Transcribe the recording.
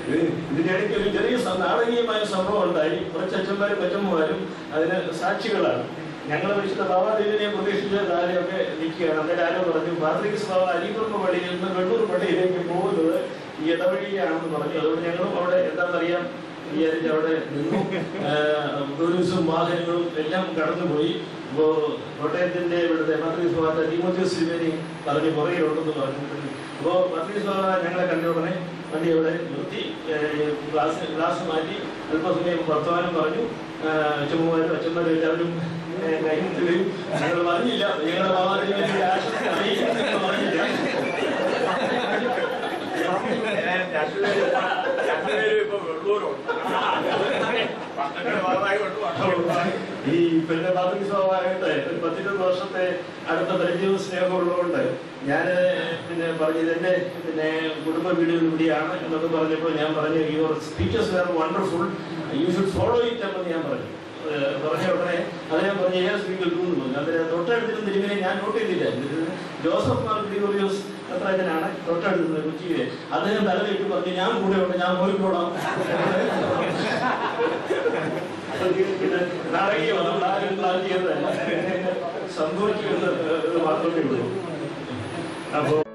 ഇത് ഇതിന്റെ ഇടയ്ക്ക് ഒരു ചെറിയ സ- നാടകീയമായ സംഭവം ഉണ്ടായി കുറച്ച് അച്ഛന്മാരും കൊച്ചമ്മമാരും അതിന് സാക്ഷികളാണ് ഞങ്ങൾ വിശുദ്ധ ബാബാദേവിനെ പ്രതീക്ഷിച്ച കാര്യമൊക്കെ നിൽക്കുകയാണ് അന്നേരം ആരോ പറഞ്ഞു പാത്രികസ് ബാബ അരികുറുമ്പ് പള്ളിയിൽ നിന്ന് വെള്ളൂർ പള്ളിയിലേക്ക് പോകുന്നത് ഈ ഇടവഴിയാണെന്ന് പറഞ്ഞു അതുകൊണ്ട് ഞങ്ങളും അവിടെ എന്താണെന്നറിയാം വിചാരിച്ച് അവിടെ നിന്നു ടൂറിസം വാഹനങ്ങളും എല്ലാം കടന്നുപോയി ഇപ്പോ കോട്ടയത്തിന്റെ ഇവിടുത്തെ പാത്രികസ് ബാബ ടീമോത്യോസ് സിവേനി പറഞ്ഞ് പുറകിലുണ്ടെന്ന് പറഞ്ഞിട്ടുണ്ട് അപ്പോ പാത്രികസ് ബാബ ഞങ്ങളെ കണ്ട ഉടനെ വണ്ടി അവിടെ നിർത്തി ഏഹ് ഗ്ലാസ് ഗ്ലാസ് മാറ്റി അല്പസമയം വർത്തമാനം പറഞ്ഞു അച്ഛന്മാരും അച്ഛന്മാരും എല്ലാവരും ഏഹ് കൈമുട്ടുകയും ഞങ്ങൾ പറഞ്ഞില്ല ഞങ്ങളുടെ ബാബാദേവിയെ ആശംസ അറിയിക്കുമെന്ന് പറഞ്ഞില്ല രണ്ടുപേരും രണ്ടുപേരും ഇപ്പൊ വെള്ളൂരുണ്ട് പട്ടങ്ങളുടെ ഭാഗമായി കൊണ്ട് വട്ടം ഈ പിന്നെ പാത്രിക സ്വഭാവമായിട്ട് ഒരു പത്തിരുപത് വർഷത്തെ അടുത്ത പരിചയവും സ്നേഹവും ഉള്ളതുകൊണ്ട് ഞാൻ പിന്നെ പറഞ്ഞു ഇതെന്റെ പിന്നെ കുടുംബ വീടുകൾ ഇവിടെയാണ് എന്നൊക്കെ പറഞ്ഞപ്പോൾ ഞാൻ പറഞ്ഞു your speeches were wonderful you should follow it എന്ന് ഞാൻ പറഞ്ഞു ഏഹ് പറഞ്ഞ ഉടനെ അത് ഞാൻ പറഞ്ഞു ഏത് സ്ത്രീകൾ പറഞ്ഞു അതിന് തൊട്ടടുത്തിരുന്ന തിരുവിനെ ഞാൻ നോട്ട് ചെയ്തില്ല ഇത് ജോസഫ് മാർ ഗ്രിഗോറിയോസ് അത്രജനാണ് തൊട്ടടുത്തുന്നത് കൊച്ചിയിലെ അദ്ദേഹം തലവേറ്റ് പറഞ്ഞു ഞാൻ കൂടെ ഉണ്ട് ഞാൻ പോയിക്കോളാം പിന്നെ നാടകീയം നമ്മൾ ആരും പ്ലാൻ ചെയ്തതല്ല സംഭവിക്കുമെന്ന് മാത്രമേ ഉള്ളൂ അപ്പോ